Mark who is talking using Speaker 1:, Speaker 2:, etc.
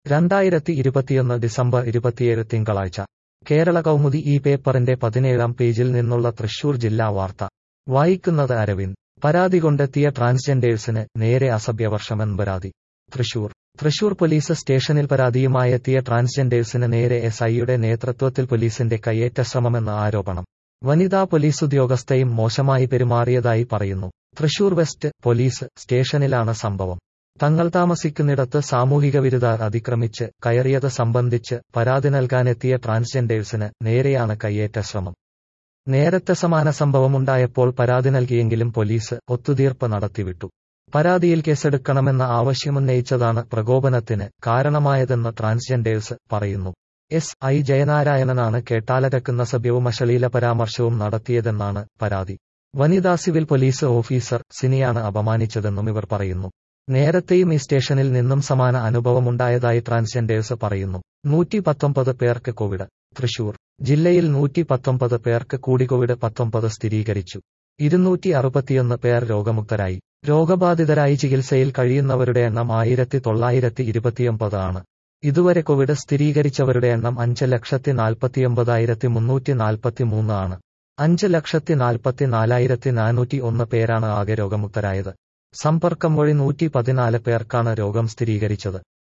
Speaker 1: രണ്ടായിരത്തി ഇരുപത്തിയൊന്ന് ഡിസംബർ ഇരുപത്തിയേഴ് തിങ്കളാഴ്ച കേരള കൗമുദി ഈ പേപ്പറിന്റെ പതിനേഴാം പേജിൽ നിന്നുള്ള തൃശൂർ ജില്ലാ വാർത്ത വായിക്കുന്നത് അരവിന്ദ് പരാതി കൊണ്ടെത്തിയ ട്രാൻസ്ജെൻഡേഴ്സിന് നേരെ അസഭ്യവർഷമെന്ന് പരാതി തൃശൂർ തൃശൂർ പോലീസ് സ്റ്റേഷനിൽ പരാതിയുമായി എത്തിയ ട്രാൻസ്ജെൻഡേഴ്സിന് നേരെ എസ് ഐയുടെ നേതൃത്വത്തിൽ പോലീസിന്റെ കയ്യേറ്റശ്രമമെന്ന ആരോപണം വനിതാ പോലീസ് ഉദ്യോഗസ്ഥയും മോശമായി പെരുമാറിയതായി പറയുന്നു തൃശൂർ വെസ്റ്റ് പോലീസ് സ്റ്റേഷനിലാണ് സംഭവം തങ്ങൾ താമസിക്കുന്നിടത്ത് സാമൂഹിക വിരുദ്ധർ അതിക്രമിച്ച് കയറിയത് സംബന്ധിച്ച് പരാതി നൽകാനെത്തിയ ട്രാൻസ്ജെൻഡേഴ്സിന് നേരെയാണ് കയ്യേറ്റശ്രമം നേരത്തെ സമാന സംഭവമുണ്ടായപ്പോൾ പരാതി നൽകിയെങ്കിലും പോലീസ് ഒത്തുതീർപ്പ് നടത്തിവിട്ടു പരാതിയിൽ കേസെടുക്കണമെന്ന ആവശ്യമുന്നയിച്ചതാണ് പ്രകോപനത്തിന് കാരണമായതെന്ന് ട്രാൻസ്ജെൻഡേഴ്സ് പറയുന്നു എസ് ഐ ജയനാരായണനാണ് കേട്ടാലരക്കുന്ന സഭ്യവും അശ്ലീല പരാമർശവും നടത്തിയതെന്നാണ് പരാതി വനിതാ സിവിൽ പോലീസ് ഓഫീസർ സിനിയാണ് അപമാനിച്ചതെന്നും ഇവർ പറയുന്നു നേരത്തെയും ഈ സ്റ്റേഷനിൽ നിന്നും സമാന അനുഭവമുണ്ടായതായി ട്രാൻസ്ജെൻഡേഴ്സ് പറയുന്നു നൂറ്റി പത്തൊമ്പത് പേർക്ക് കോവിഡ് തൃശൂർ ജില്ലയിൽ നൂറ്റി പത്തൊമ്പത് പേർക്ക് കൂടി കോവിഡ് പത്തൊമ്പത് സ്ഥിരീകരിച്ചു ഇരുന്നൂറ്റി അറുപത്തിയൊന്ന് പേർ രോഗമുക്തരായി രോഗബാധിതരായി ചികിത്സയിൽ കഴിയുന്നവരുടെ എണ്ണം ആയിരത്തി തൊള്ളായിരത്തി ഇരുപത്തിയൊമ്പത് ആണ് ഇതുവരെ കോവിഡ് സ്ഥിരീകരിച്ചവരുടെ എണ്ണം അഞ്ച് ലക്ഷത്തി നാൽപ്പത്തിയൊമ്പതായിരത്തി മുന്നൂറ്റി നാൽപ്പത്തി മൂന്ന് ആണ് അഞ്ച് ലക്ഷത്തി നാൽപ്പത്തി നാലായിരത്തി നാനൂറ്റി ഒന്ന് പേരാണ് ആകെ രോഗമുക്തരായത് സമ്പർക്കം വഴി നൂറ്റി പതിനാല് പേർക്കാണ് രോഗം സ്ഥിരീകരിച്ചത്